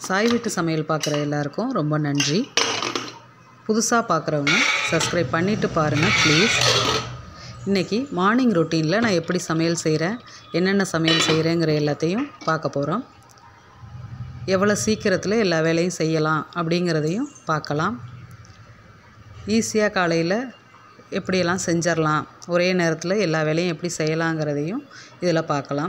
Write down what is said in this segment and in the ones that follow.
சாய் வீட்டு சமையல் பார்க்குற எல்லாருக்கும் ரொம்ப நன்றி புதுசாக பார்க்குறவங்க சப்ஸ்கிரைப் பண்ணிவிட்டு பாருங்கள் ப்ளீஸ் இன்றைக்கி மார்னிங் ரொட்டீனில் நான் எப்படி சமையல் செய்கிறேன் என்னென்ன சமையல் செய்கிறேங்கிற எல்லாத்தையும் பார்க்க போகிறோம் எவ்வளோ சீக்கிரத்தில் எல்லா வேலையும் செய்யலாம் அப்படிங்கிறதையும் பார்க்கலாம் ஈஸியாக காலையில் எப்படியெல்லாம் செஞ்சிடலாம் ஒரே நேரத்தில் எல்லா வேலையும் எப்படி செய்யலாங்கிறதையும் இதில் பார்க்கலாம்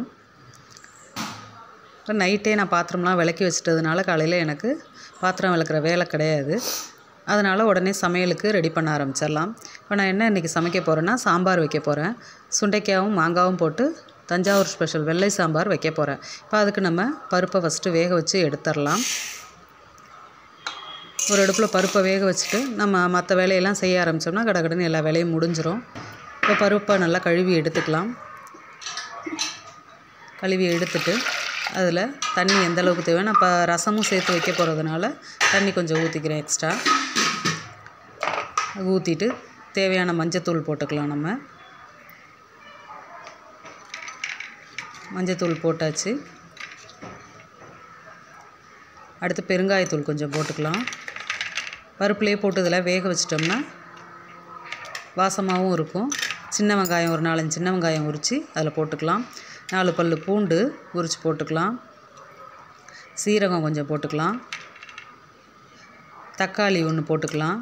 இப்போ நைட்டே நான் பாத்திரம்லாம் விளக்கி வச்சிட்டதுனால காலையில் எனக்கு பாத்திரம் விளக்குற வேலை கிடையாது அதனால் உடனே சமையலுக்கு ரெடி பண்ண ஆரம்பிச்சிடலாம் இப்போ நான் என்ன இன்றைக்கி சமைக்க போகிறேன்னா சாம்பார் வைக்க போகிறேன் சுண்டைக்காயும் மாங்காவும் போட்டு தஞ்சாவூர் ஸ்பெஷல் வெள்ளை சாம்பார் வைக்க போகிறேன் இப்போ அதுக்கு நம்ம பருப்பை ஃபஸ்ட்டு வேக வச்சு எடுத்துடலாம் ஒரு அடுப்பில் பருப்பை வேக வச்சுட்டு நம்ம மற்ற வேலையெல்லாம் செய்ய ஆரம்பித்தோம்னா கடகடன்னு எல்லா வேலையும் முடிஞ்சிடும் இப்போ பருப்பை நல்லா கழுவி எடுத்துக்கலாம் கழுவி எடுத்துட்டு அதில் தண்ணி எந்த அளவுக்கு தேவை நான் இப்போ ரசமும் சேர்த்து வைக்க போகிறதுனால தண்ணி கொஞ்சம் ஊற்றிக்கிறேன் எக்ஸ்ட்ரா ஊற்றிட்டு தேவையான மஞ்சத்தூள் போட்டுக்கலாம் நம்ம மஞ்சத்தூள் போட்டாச்சு அடுத்து பெருங்காயத்தூள் கொஞ்சம் போட்டுக்கலாம் பருப்புலேயே போட்டு இதெல்லாம் வேக வச்சிட்டோம்னா வாசமாகவும் இருக்கும் சின்ன வெங்காயம் ஒரு நாலஞ்சு சின்ன வெங்காயம் உரித்து அதில் போட்டுக்கலாம் நாலு பல் பூண்டு உரித்து போட்டுக்கலாம் சீரகம் கொஞ்சம் போட்டுக்கலாம் தக்காளி ஒன்று போட்டுக்கலாம்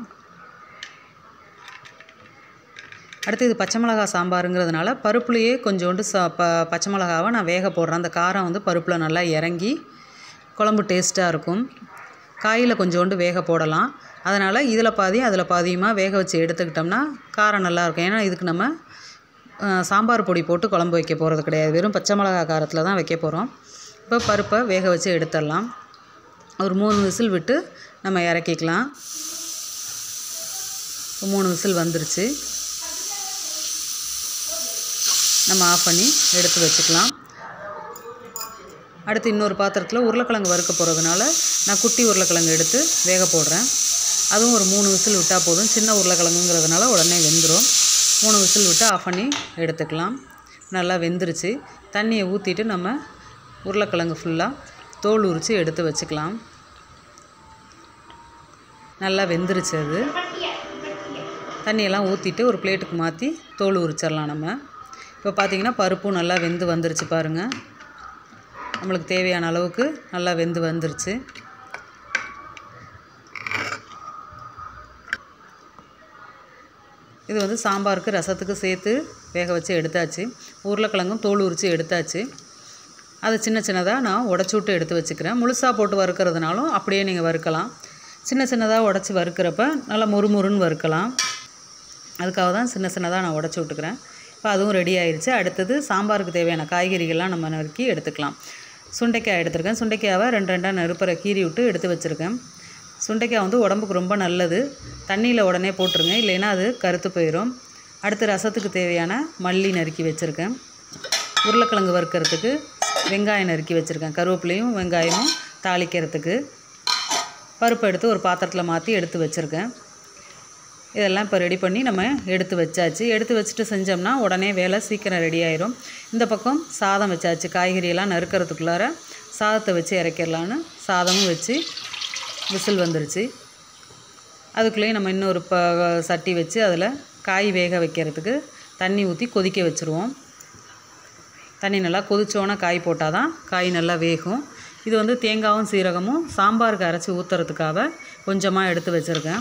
அடுத்து இது பச்சை மிளகா சாம்பாருங்கிறதுனால பருப்புலேயே கொஞ்சோண்டு சா ப பச்சை மிளகாவை நான் வேக போடுறேன் அந்த காரம் வந்து பருப்பில் நல்லா இறங்கி குழம்பு டேஸ்ட்டாக இருக்கும் காயில் கொஞ்சோண்டு வேக போடலாம் அதனால் இதில் பாதி அதில் பாதியுமாக வேக வச்சு எடுத்துக்கிட்டோம்னா காரம் நல்லாயிருக்கும் ஏன்னா இதுக்கு நம்ம சாம்பார் பொடி போட்டு குழம்பு வைக்க போகிறது கிடையாது வெறும் பச்சை மிளகா காரத்தில் தான் வைக்க போகிறோம் இப்போ பருப்பை வேக வச்சு எடுத்துடலாம் ஒரு மூணு விசில் விட்டு நம்ம இறக்கிக்கலாம் மூணு விசில் வந்துருச்சு நம்ம ஆஃப் பண்ணி எடுத்து வச்சுக்கலாம் அடுத்து இன்னொரு பாத்திரத்தில் உருளைக்கிழங்கு வறுக்க போகிறதுனால நான் குட்டி உருளைக்கிழங்கு எடுத்து வேக போடுறேன் அதுவும் ஒரு மூணு விசில் விட்டால் போதும் சின்ன உருளைக்கிழங்குங்கிறதுனால உடனே வெந்துடும் மூணு விசில் விட்டு ஆஃப் பண்ணி எடுத்துக்கலாம் நல்லா வெந்துருச்சு தண்ணியை ஊற்றிட்டு நம்ம உருளைக்கிழங்கு ஃபுல்லாக தோல் உரித்து எடுத்து வச்சுக்கலாம் நல்லா வெந்துருச்சு அது தண்ணியெல்லாம் ஊற்றிட்டு ஒரு பிளேட்டுக்கு மாற்றி தோல் உரிச்சிடலாம் நம்ம இப்போ பார்த்திங்கன்னா பருப்பும் நல்லா வெந்து வந்துருச்சு பாருங்கள் நம்மளுக்கு தேவையான அளவுக்கு நல்லா வெந்து வந்துருச்சு இது வந்து சாம்பாருக்கு ரசத்துக்கு சேர்த்து வேக வச்சு எடுத்தாச்சு உருளைக்கிழங்கும் தோல் உரித்து எடுத்தாச்சு அதை சின்ன சின்னதாக நான் உடச்சி விட்டு எடுத்து வச்சுக்கிறேன் முழுசாக போட்டு வறுக்கிறதுனாலும் அப்படியே நீங்கள் வறுக்கலாம் சின்ன சின்னதாக உடச்சி வறுக்கிறப்ப நல்லா முறுமுறுன்னு வறுக்கலாம் அதுக்காக தான் சின்ன சின்னதாக நான் உடச்சி விட்டுக்கிறேன் இப்போ அதுவும் ரெடி ஆயிடுச்சு அடுத்தது சாம்பாருக்கு தேவையான காய்கறிகள்லாம் நம்ம நறுக்கி எடுத்துக்கலாம் சுண்டைக்காய் எடுத்திருக்கேன் சுண்டைக்காவை ரெண்டு ரெண்டாக நெருப்பரை கீறி விட்டு எடுத்து வச்சுருக்கேன் சுண்டைக்காய் வந்து உடம்புக்கு ரொம்ப நல்லது தண்ணியில் உடனே போட்டுருங்க இல்லைன்னா அது கருத்து போயிடும் அடுத்து ரசத்துக்கு தேவையான மல்லி நறுக்கி வச்சுருக்கேன் உருளைக்கிழங்கு வறுக்கிறதுக்கு வெங்காயம் நறுக்கி வச்சுருக்கேன் கருவேப்பிலையும் வெங்காயமும் தாளிக்கிறதுக்கு பருப்பு எடுத்து ஒரு பாத்திரத்தில் மாற்றி எடுத்து வச்சுருக்கேன் இதெல்லாம் இப்போ ரெடி பண்ணி நம்ம எடுத்து வச்சாச்சு எடுத்து வச்சுட்டு செஞ்சோம்னா உடனே வேலை சீக்கிரம் ரெடி ஆயிரும் இந்த பக்கம் சாதம் வச்சாச்சு காய்கறியெல்லாம் நறுக்கிறதுக்குள்ளார சாதத்தை வச்சு இறக்கிடலான்னு சாதமும் வச்சு விசில் வந்துருச்சு அதுக்குள்ளேயே நம்ம இன்னொரு ப சட்டி வச்சு அதில் காய் வேக வைக்கிறதுக்கு தண்ணி ஊற்றி கொதிக்க வச்சுருவோம் தண்ணி நல்லா கொதிச்சோன்னே காய் போட்டால் தான் காய் நல்லா வேகும் இது வந்து தேங்காயும் சீரகமும் சாம்பாருக்கு அரைச்சி ஊற்றுறதுக்காக கொஞ்சமாக எடுத்து வச்சுருக்கேன்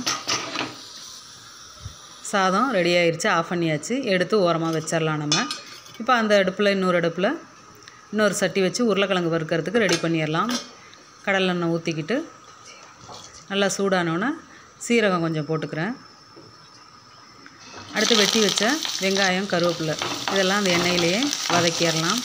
சாதம் ரெடி ஆயிடுச்சு ஆஃப் பண்ணியாச்சு எடுத்து ஓரமாக வச்சிடலாம் நம்ம இப்போ அந்த அடுப்பில் இன்னொரு அடுப்பில் இன்னொரு சட்டி வச்சு உருளைக்கிழங்கு வறுக்கிறதுக்கு ரெடி பண்ணிடலாம் கடலெண்ணெய் ஊற்றிக்கிட்டு நல்லா சூடானோன்னே சீரகம் கொஞ்சம் போட்டுக்கிறேன் அடுத்து வெட்டி வச்ச வெங்காயம் கருவேப்பிலை இதெல்லாம் அந்த எண்ணெயிலேயே வதக்கிடலாம்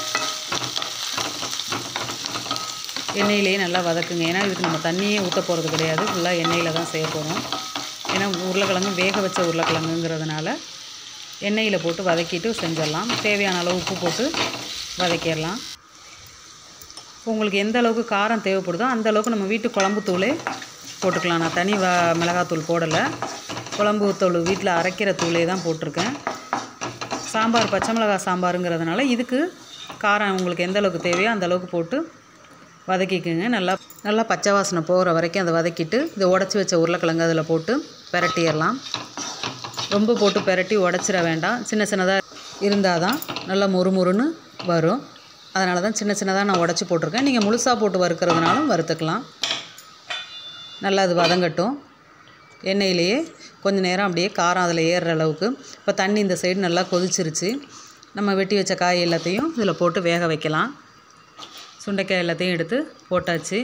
எண்ணெயிலேயே நல்லா வதக்குங்க ஏன்னா இதுக்கு நம்ம தண்ணியே ஊற்ற போகிறது கிடையாது ஃபுல்லாக எண்ணெயில் தான் செய்ய போகிறோம் ஏன்னா உருளைக்கிழங்கு வேக வச்ச உருளைக்கிழங்குங்கிறதுனால எண்ணெயில் போட்டு வதக்கிட்டு செஞ்சிடலாம் தேவையான அளவு உப்பு போட்டு வதக்கிடலாம் உங்களுக்கு எந்த அளவுக்கு காரம் தேவைப்படுதோ அந்த அளவுக்கு நம்ம வீட்டு குழம்பு தூளே போட்டுக்கலாம் நான் தனி வ மிளகாத்தூள் போடலை குழம்பு தூள் வீட்டில் அரைக்கிற தூளே தான் போட்டிருக்கேன் சாம்பார் பச்சை மிளகாய் சாம்பாருங்கிறதுனால இதுக்கு காரம் உங்களுக்கு எந்த அளவுக்கு தேவையோ அந்த அளவுக்கு போட்டு வதக்கிக்குங்க நல்லா நல்லா பச்சை வாசனை போகிற வரைக்கும் அதை வதக்கிட்டு இதை உடச்சி வச்ச உருளைக்கிழங்கு அதில் போட்டு பிரட்டிடலாம் ரொம்ப போட்டு பிரட்டி உடச்சிட வேண்டாம் சின்ன சின்னதாக இருந்தால் தான் நல்லா முறுமுறுன்னு வரும் அதனால தான் சின்ன சின்னதாக நான் உடச்சி போட்டிருக்கேன் நீங்கள் முழுசாக போட்டு வறுக்கிறதுனாலும் வறுத்துக்கலாம் நல்லா அது வதங்கட்டும் எண்ணெயிலேயே கொஞ்சம் நேரம் அப்படியே காரம் அதில் ஏறுற அளவுக்கு இப்போ தண்ணி இந்த சைடு நல்லா கொதிச்சிருச்சு நம்ம வெட்டி வச்ச காய் எல்லாத்தையும் இதில் போட்டு வேக வைக்கலாம் சுண்டைக்காய் எல்லாத்தையும் எடுத்து போட்டாச்சு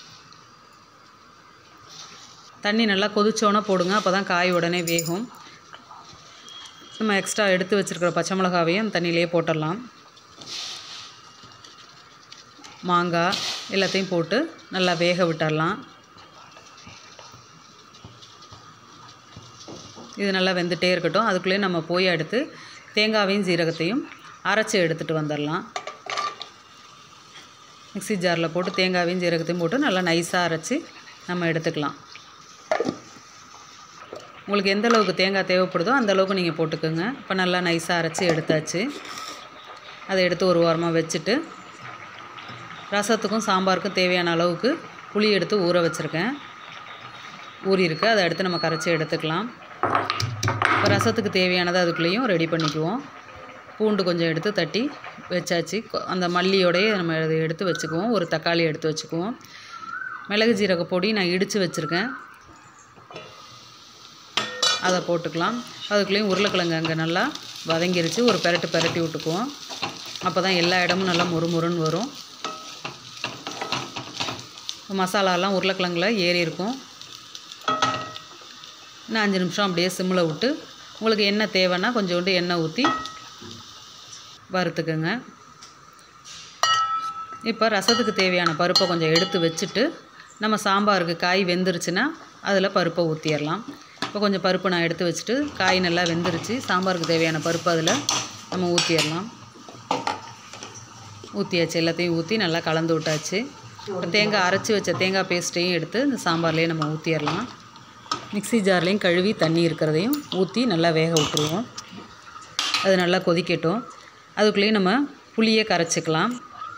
தண்ணி நல்லா கொதிச்சோன்னே போடுங்க அப்போ தான் காய் உடனே வேகும் நம்ம எக்ஸ்ட்ரா எடுத்து வச்சுருக்கிற பச்சை மிளகாவையும் தண்ணியிலே போட்டுடலாம் மாங்காய் எல்லாத்தையும் போட்டு நல்லா வேக விட்டுடலாம் இது நல்லா வெந்துட்டே இருக்கட்டும் அதுக்குள்ளேயே நம்ம போய் எடுத்து தேங்காவையும் சீரகத்தையும் அரைச்சி எடுத்துகிட்டு வந்துடலாம் மிக்ஸி ஜாரில் போட்டு தேங்காவையும் சீரகத்தையும் போட்டு நல்லா நைஸாக அரைச்சி நம்ம எடுத்துக்கலாம் உங்களுக்கு எந்த அளவுக்கு தேங்காய் தேவைப்படுதோ அந்த அளவுக்கு நீங்கள் போட்டுக்கோங்க இப்போ நல்லா நைஸாக அரைச்சி எடுத்தாச்சு அதை எடுத்து ஒரு வாரமாக வச்சுட்டு ரசத்துக்கும் சாம்பாருக்கும் தேவையான அளவுக்கு புளி எடுத்து ஊற வச்சுருக்கேன் ஊறி இருக்கு அதை எடுத்து நம்ம கரைச்சி எடுத்துக்கலாம் இப்போ ரசத்துக்கு தேவையானதை அதுக்குள்ளேயும் ரெடி பண்ணிக்குவோம் பூண்டு கொஞ்சம் எடுத்து தட்டி வச்சாச்சு கொ- அந்த மல்லியோடையே நம்ம அதை எடுத்து வச்சுக்குவோம் ஒரு தக்காளி எடுத்து வச்சுக்குவோம் மிளகு ஜீரக பொடி நான் இடித்து வச்சுருக்கேன் அதை போட்டுக்கலாம் அதுக்குள்ளேயும் உருளைக்கிழங்கு அங்கே நல்லா வதங்கிருச்சு ஒரு பெரட்டு பெரட்டி விட்டுக்குவோம் அப்போ தான் எல்லா இடமும் நல்லா முறுமுறுன்னு வரும் மசாலாலாம் உருளைக்கிழங்குல ஏறி இருக்கும் இன்னும் அஞ்சு நிமிஷம் அப்படியே சிம்மில் விட்டு உங்களுக்கு என்ன தேவைன்னா கொஞ்சோண்டு எண்ணெய் ஊற்றி வறுத்துக்குங்க இப்போ ரசத்துக்கு தேவையான பருப்பை கொஞ்சம் எடுத்து வச்சுட்டு நம்ம சாம்பாருக்கு காய் வெந்துருச்சுன்னா அதில் பருப்பை ஊற்றிடலாம் இப்போ கொஞ்சம் பருப்பு நான் எடுத்து வச்சுட்டு காய் நல்லா வெந்துருச்சு சாம்பாருக்கு தேவையான பருப்பு அதில் நம்ம ஊற்றிடலாம் ஊற்றியாச்சு எல்லாத்தையும் ஊற்றி நல்லா கலந்து விட்டாச்சு இப்போ தேங்காய் அரைச்சி வச்ச தேங்காய் பேஸ்ட்டையும் எடுத்து இந்த சாம்பார்லேயே நம்ம ஊற்றிடலாம் மிக்ஸி ஜார்லேயும் கழுவி தண்ணி இருக்கிறதையும் ஊற்றி நல்லா வேக விட்டுருவோம் அது நல்லா கொதிக்கட்டும் அதுக்குள்ளேயும் நம்ம புளியை கரைச்சிக்கலாம்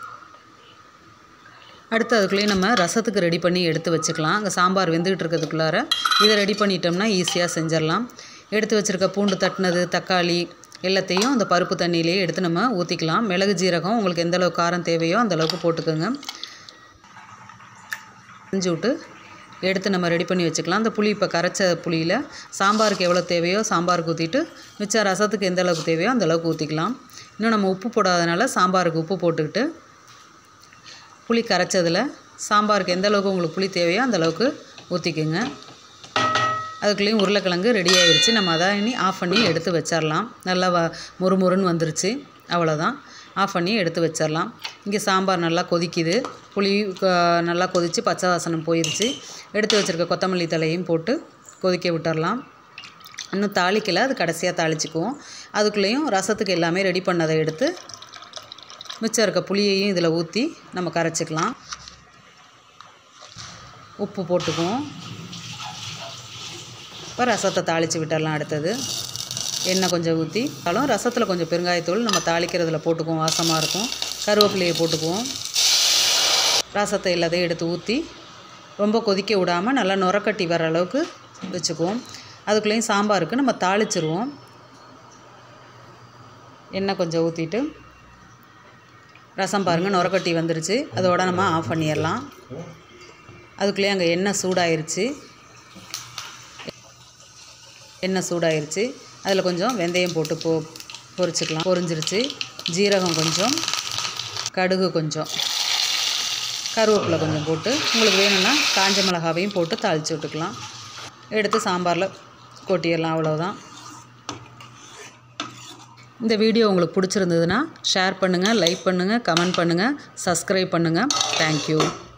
அடுத்து அதுக்குள்ளேயும் நம்ம ரசத்துக்கு ரெடி பண்ணி எடுத்து வச்சுக்கலாம் அங்கே சாம்பார் வெந்துக்கிட்டு இருக்கிறதுக்குள்ளார இதை ரெடி பண்ணிட்டோம்னா ஈஸியாக செஞ்சிடலாம் எடுத்து வச்சுருக்க பூண்டு தட்டினது தக்காளி எல்லாத்தையும் அந்த பருப்பு தண்ணியிலேயே எடுத்து நம்ம ஊற்றிக்கலாம் மிளகு ஜீரகம் உங்களுக்கு எந்த அளவுக்கு காரம் தேவையோ அந்த அளவுக்கு போட்டுக்கோங்க செஞ்சு விட்டு எடுத்து நம்ம ரெடி பண்ணி வச்சுக்கலாம் அந்த புளி இப்போ கரைச்ச புளியில் சாம்பாருக்கு எவ்வளோ தேவையோ சாம்பாருக்கு ஊற்றிட்டு மிச்ச ரசத்துக்கு எந்த அளவுக்கு தேவையோ அந்த அளவுக்கு ஊற்றிக்கலாம் இன்னும் நம்ம உப்பு போடாதனால சாம்பாருக்கு உப்பு போட்டுக்கிட்டு புளி கரைச்சதில் சாம்பாருக்கு எந்த அளவுக்கு உங்களுக்கு புளி தேவையோ அந்த அளவுக்கு ஊற்றிக்குங்க அதுக்குள்ளேயும் உருளைக்கிழங்கு ரெடி ஆயிருச்சு நம்ம அதை இனி ஆஃப் பண்ணி எடுத்து வச்சிடலாம் நல்லா வ முறுமுறுன்னு வந்துருச்சு அவ்வளோதான் ஆஃப் பண்ணி எடுத்து வச்சிடலாம் இங்கே சாம்பார் நல்லா கொதிக்குது புளி க- நல்லா கொதித்து பச்சை வாசனம் போயிருச்சு எடுத்து வச்சுருக்க கொத்தமல்லி தலையும் போட்டு கொதிக்க விட்டுறலாம் இன்னும் தாளிக்கல அது கடைசியாக தாளிச்சுக்குவோம் அதுக்குள்ளேயும் ரசத்துக்கு எல்லாமே ரெடி பண்ணதை எடுத்து மிச்சம் இருக்க புளியையும் இதில் ஊற்றி நம்ம கரைச்சிக்கலாம் உப்பு போட்டுக்குவோம் இப்போ ரசத்தை தாளித்து விட்டுறலாம் அடுத்தது எண்ணெய் கொஞ்சம் ஊற்றி அப்புறம் ரசத்தில் கொஞ்சம் பெருங்காயத்தூள் நம்ம தாளிக்கிறதுல போட்டுக்குவோம் வாசமாக இருக்கும் கருவேப்பிலையை போட்டுக்குவோம் ரசத்தை எல்லாத்தையும் எடுத்து ஊற்றி ரொம்ப கொதிக்க விடாமல் நல்லா நுரக்கட்டி வர அளவுக்கு வச்சுக்குவோம் அதுக்குள்ளேயும் சாம்பாருக்கு நம்ம தாளிச்சிருவோம் எண்ணெய் கொஞ்சம் ஊற்றிட்டு ரசம் பாருங்கள் நுரக்கட்டி வந்துருச்சு அதோட நம்ம ஆஃப் பண்ணிடலாம் அதுக்குள்ளேயே அங்கே எண்ணெய் சூடாயிருச்சு எண்ணெய் சூடாயிருச்சு அதில் கொஞ்சம் வெந்தயம் போட்டு பொ பொரிச்சுக்கலாம் பொரிஞ்சிருச்சு ஜீரகம் கொஞ்சம் கடுகு கொஞ்சம் கருவேப்பிலை கொஞ்சம் போட்டு உங்களுக்கு வேணும்னா காஞ்ச மிளகாவையும் போட்டு தாளித்து விட்டுக்கலாம் எடுத்து சாம்பாரில் கொட்டிடலாம் அவ்வளவுதான் இந்த வீடியோ உங்களுக்கு பிடிச்சிருந்ததுன்னா ஷேர் பண்ணுங்கள் லைக் பண்ணுங்கள் கமெண்ட் பண்ணுங்கள் சப்ஸ்கிரைப் பண்ணுங்கள் தேங்க்யூ